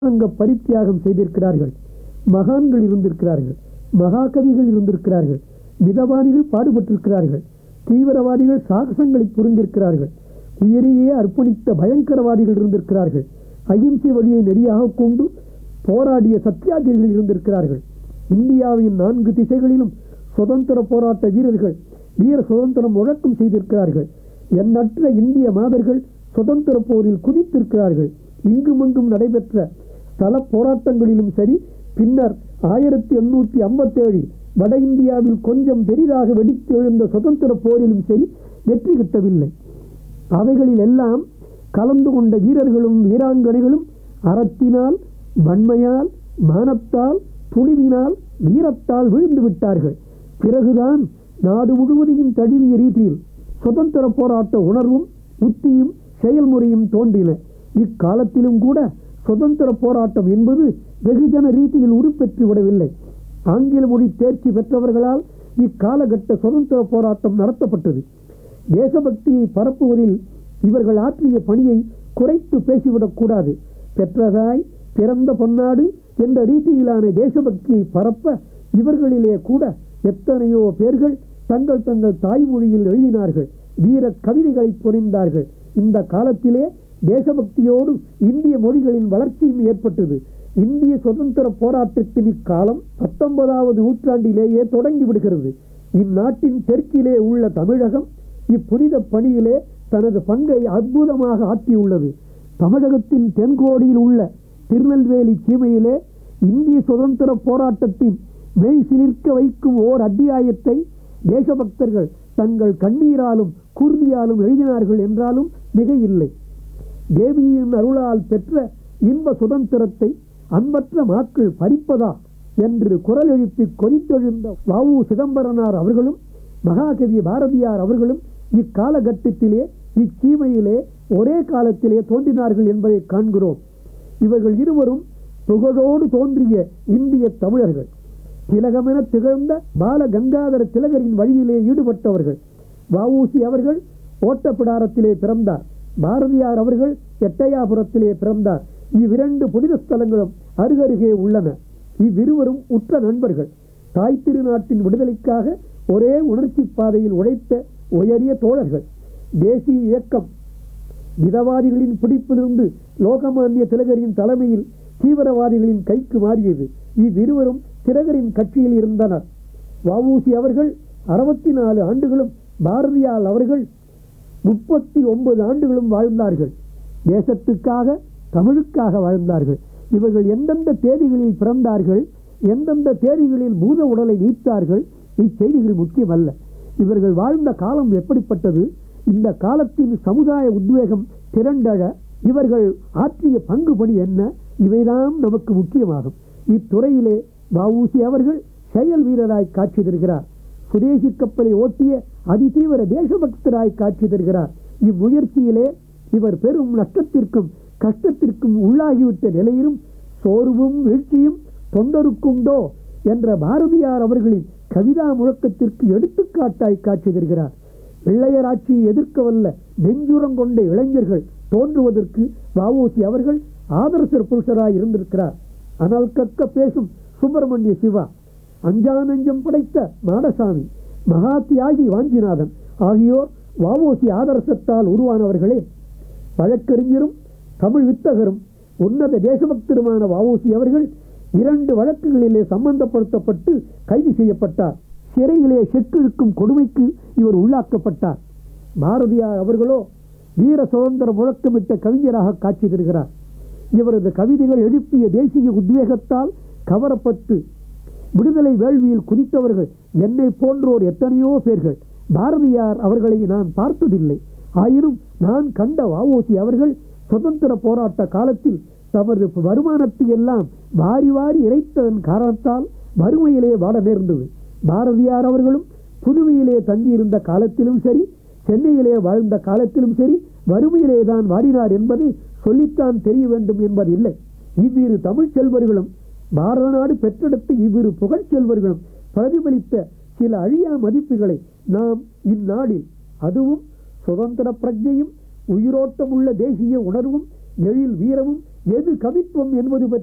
அங்க பரித்தியாகம் செய்திருக்கிறார்கள் மகான்கள் இருந்திருக்கிறார்கள் மகாகவிகள் இருந்திருக்கிறார்கள் மிதவாதிகள் பாடுபட்டிருக்கிறார்கள் தீவிரவாதிகள் சாகசங்களை புரிந்திருக்கிறார்கள் உயிரையே அர்ப்பணித்த பயங்கரவாதிகள் இருந்திருக்கிறார்கள் அகிம்சை வழியை நெறியாக கொண்டு போராடிய சத்தியாகிரிகள் இருந்திருக்கிறார்கள் இந்தியாவின் நான்கு திசைகளிலும் சுதந்திர போராட்ட வீரர்கள் வீர சுதந்திரம் முழக்கம் செய்திருக்கிறார்கள் எண்ணற்ற இந்திய மாதர்கள் சுதந்திர போரில் குதித்திருக்கிறார்கள் இங்குமங்கும் நடைபெற்ற ஸ்தல போராட்டங்களிலும் சரி பின்னர் ஆயிரத்தி எண்ணூற்றி ஐம்பத்தேழில் வட இந்தியாவில் கொஞ்சம் பெரிதாக வெடித்து எழுந்த சுதந்திர போரிலும் சரி வெற்றி கிட்டவில்லை அவைகளில் எல்லாம் கலந்து கொண்ட வீரர்களும் வீராங்கனைகளும் அறத்தினால் வன்மையால் மானத்தால் துணிவினால் வீரத்தால் விழுந்து விட்டார்கள் பிறகுதான் நாடு முழுவதையும் தழுவிய ரீதியில் சுதந்திர போராட்ட உணர்வும் உத்தியும் செயல்முறையும் தோன்றின இக்காலத்திலும் கூட சுதந்திர போராட்டம் என்பது வெகுஜன ரீதியில் உருப்பெற்று விடவில்லை ஆங்கில மொழி தேர்ச்சி பெற்றவர்களால் இக்காலகட்ட சுதந்திர போராட்டம் நடத்தப்பட்டது தேசபக்தியை பரப்புவதில் இவர்கள் ஆற்றிய பணியை குறைத்து பேசிவிடக்கூடாது பெற்றதாய் பிறந்த பொன்னாடு என்ற ரீதியிலான தேசபக்தியை பரப்ப இவர்களிலே கூட எத்தனையோ பேர்கள் தங்கள் தங்கள் தாய்மொழியில் எழுதினார்கள் வீர கவிதைகளை புரிந்தார்கள் இந்த காலத்திலே தேசபக்தியோடு இந்திய மொழிகளின் வளர்ச்சியும் ஏற்பட்டது இந்திய சுதந்திர போராட்டத்தின் இக்காலம் பத்தொன்பதாவது நூற்றாண்டிலேயே தொடங்கி விடுகிறது இந்நாட்டின் தெற்கிலே உள்ள தமிழகம் இப்புனித பணியிலே தனது பங்கை அற்புதமாக ஆற்றியுள்ளது தமிழகத்தின் தென்கோடியில் உள்ள திருநெல்வேலி சீமையிலே இந்திய சுதந்திர போராட்டத்தின் மெய் சிலிர்க்க வைக்கும் ஓர் அத்தியாயத்தை தேசபக்தர்கள் தங்கள் கண்ணீராலும் கூர்மையாலும் எழுதினார்கள் என்றாலும் மிக இல்லை தேவியின் அருளால் பெற்ற இன்ப சுதந்திரத்தை அன்பற்ற மாக்கள் பறிப்பதா என்று குரல் எழுப்பி கொதித்தெழுந்த வாவு சிதம்பரனார் அவர்களும் மகாகவி பாரதியார் அவர்களும் இக்காலகட்டத்திலே இச்சீமையிலே ஒரே காலத்திலே தோன்றினார்கள் என்பதை காண்கிறோம் இவர்கள் இருவரும் புகழோடு தோன்றிய இந்திய தமிழர்கள் திலகமென திகழ்ந்த பால கங்காதர திலகரின் வழியிலே ஈடுபட்டவர்கள் வஉசி அவர்கள் ஓட்டப்பிடாரத்திலே பிறந்தார் பாரதியார் அவர்கள் எட்டயாபுரத்திலே பிறந்தார் இவ்விரண்டு புனித ஸ்தலங்களும் அருகருகே உள்ளன இவ்விருவரும் உற்ற நண்பர்கள் தாய் திருநாட்டின் விடுதலைக்காக ஒரே உணர்ச்சி பாதையில் உழைத்த உயரிய தோழர்கள் தேசிய இயக்கம் மிதவாதிகளின் பிடிப்பிலிருந்து லோகமானிய திலகரின் தலைமையில் தீவிரவாதிகளின் கைக்கு மாறியது இவ்விருவரும் திலகரின் கட்சியில் இருந்தனர் வஉசி அவர்கள் அறுபத்தி நாலு ஆண்டுகளும் பாரதியார் அவர்கள் முப்பத்தி ஒன்பது ஆண்டுகளும் வாழ்ந்தார்கள் தேசத்துக்காக தமிழுக்காக வாழ்ந்தார்கள் இவர்கள் எந்தெந்த தேதிகளில் பிறந்தார்கள் எந்தெந்த தேதிகளில் பூத உடலை நீத்தார்கள் இச்செய்திகள் முக்கியமல்ல இவர்கள் வாழ்ந்த காலம் எப்படிப்பட்டது இந்த காலத்தின் சமுதாய உத்வேகம் திரண்டழ இவர்கள் ஆற்றிய பங்கு பணி என்ன இவைதான் நமக்கு முக்கியமாகும் இத்துறையிலே வஉசி அவர்கள் செயல் வீரராய் காட்சி தருகிறார் சுதேசி கப்பலை ஓட்டிய அதிதீவிர தேசபக்தராய் காட்சி தருகிறார் இம்முயற்சியிலே இவர் பெரும் நஷ்டத்திற்கும் கஷ்டத்திற்கும் உள்ளாகிவிட்ட நிலையிலும் சோர்வும் வீழ்ச்சியும் தொண்டருக்குண்டோ என்ற பாரதியார் அவர்களின் கவிதா முழக்கத்திற்கு எடுத்துக்காட்டாய் காட்சி தருகிறார் வெள்ளையர் ஆட்சியை எதிர்க்க வல்ல நெஞ்சுரம் கொண்ட இளைஞர்கள் தோன்றுவதற்கு வஉசி அவர்கள் ஆதர்ச புருஷராய் இருந்திருக்கிறார் அனல் கற்க பேசும் சுப்பிரமணிய சிவா அஞ்சா நெஞ்சம் படைத்த மாடசாமி மகா தியாகி வாஞ்சிநாதன் ஆகியோர் வஉசி ஆதர்சத்தால் உருவானவர்களே வழக்கறிஞரும் தமிழ் வித்தகரும் உன்னத தேசபக்தருமான வஉசி அவர்கள் இரண்டு வழக்குகளிலே சம்பந்தப்படுத்தப்பட்டு கைது செய்யப்பட்டார் சிறையிலே செக்கிழுக்கும் கொடுமைக்கு இவர் உள்ளாக்கப்பட்டார் பாரதியார் அவர்களோ வீர சுதந்திர முழக்கமிட்ட கவிஞராக காட்சி தருகிறார் இவரது கவிதைகள் எழுப்பிய தேசிய உத்வேகத்தால் கவரப்பட்டு விடுதலை வேள்வியில் குதித்தவர்கள் என்னை போன்றோர் எத்தனையோ பேர்கள் பாரதியார் அவர்களை நான் பார்த்ததில்லை ஆயினும் நான் கண்ட வஉசி அவர்கள் சுதந்திர போராட்ட காலத்தில் தமது வருமானத்தை எல்லாம் வாரி வாரி இறைத்ததன் காரணத்தால் வறுமையிலே வாட நேர்ந்தது பாரதியார் அவர்களும் புதுவையிலே தங்கியிருந்த காலத்திலும் சரி சென்னையிலே வாழ்ந்த காலத்திலும் சரி வறுமையிலே தான் வாடினார் என்பதை சொல்லித்தான் தெரிய வேண்டும் என்பது இல்லை இவ்விரு தமிழ் செல்வர்களும் பாரத நாடு பெற்றெடுத்த இவ்விரு புகழ் செல்வர்களும் பிரதிபலித்த சில அழியா மதிப்புகளை நாம் இந்நாளில் அதுவும் சுதந்திர பிரஜையும் உயிரோட்டமுள்ள தேசிய உணர்வும் எழில் வீரமும் எது கவித்துவம் என்பது பற்றி